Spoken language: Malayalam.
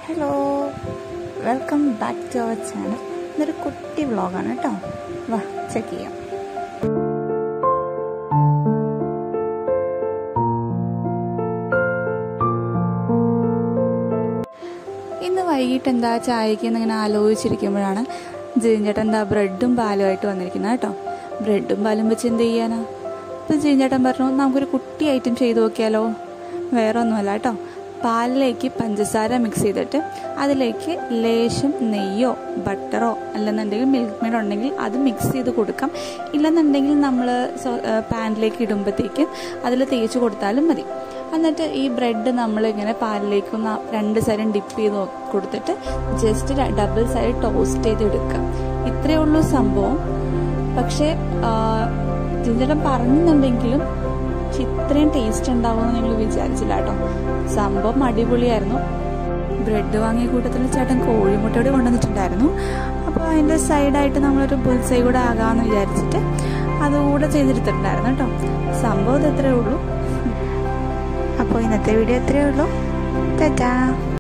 hello welcome back to our channel ഇതൊരു കുട്ടി വ്ളോഗാണ് കേട്ടോ വാ ചെക്ക് ചെയ്യാം ഇന്ന് വൈകിട്ട് എന്താ ചായക്ക് എന്നിങ്ങനെ ആലോചിച്ചിരിക്കുമ്പോഴാണ് ജീഞ്ചേട്ടൻ എന്താ ബ്രെഡും പാലുമായിട്ട് വന്നിരിക്കുന്നത് കേട്ടോ ബ്രെഡും പാലും വെച്ച് എന്ത് ചെയ്യാനാ ഇത് ജീഞ്ചേട്ടൻ പറഞ്ഞു നമുക്കൊരു കുട്ടി ഐറ്റം ചെയ്ത് നോക്കിയാലോ വേറെ ഒന്നുമല്ല കേട്ടോ പാലിലേക്ക് പഞ്ചസാര മിക്സ് ചെയ്തിട്ട് അതിലേക്ക് ലേശം നെയ്യോ ബട്ടറോ അല്ലെന്നുണ്ടെങ്കിൽ മിൽക്ക് മെയ്ഡ് ഉണ്ടെങ്കിൽ അത് മിക്സ് ചെയ്ത് കൊടുക്കാം ഇല്ലെന്നുണ്ടെങ്കിൽ നമ്മൾ പാനിലേക്ക് ഇടുമ്പോഴത്തേക്ക് അതിൽ തേച്ച് കൊടുത്താലും മതി എന്നിട്ട് ഈ ബ്രെഡ് നമ്മളിങ്ങനെ പാലിലേക്ക് ഒന്ന് രണ്ട് സൈഡും ഡിപ്പ് ചെയ്ത് കൊടുത്തിട്ട് ജസ്റ്റ് ഡബിൾ സൈഡ് ടോസ്റ്റ് ചെയ്ത് എടുക്കുക ഇത്രയേ ഉള്ളൂ സംഭവം പക്ഷേ ജിഞ്ചേട്ടൻ പറഞ്ഞെന്നുണ്ടെങ്കിലും പക്ഷെ ഇത്രയും ടേസ്റ്റ് ഉണ്ടാവുമെന്ന് ഞങ്ങൾ വിചാരിച്ചില്ല കേട്ടോ സംഭവം അടിപൊളിയായിരുന്നു ബ്രെഡ് വാങ്ങിയ കൂട്ടത്തിൽ ചേട്ടൻ കോഴിമുട്ടയോട് കൊണ്ടുവന്നിട്ടുണ്ടായിരുന്നു അപ്പോൾ അതിൻ്റെ സൈഡായിട്ട് നമ്മളൊരു ബുൾസൈ കൂടെ ആകാമെന്ന് വിചാരിച്ചിട്ട് അതുകൂടെ ചെയ്തെടുത്തിട്ടുണ്ടായിരുന്നു കേട്ടോ സംഭവം ഇത് ഇത്രയേ ഉള്ളൂ അപ്പോൾ ഇന്നത്തെ വീഡിയോ ഇത്രയേ ഉള്ളൂ ടാറ്റാ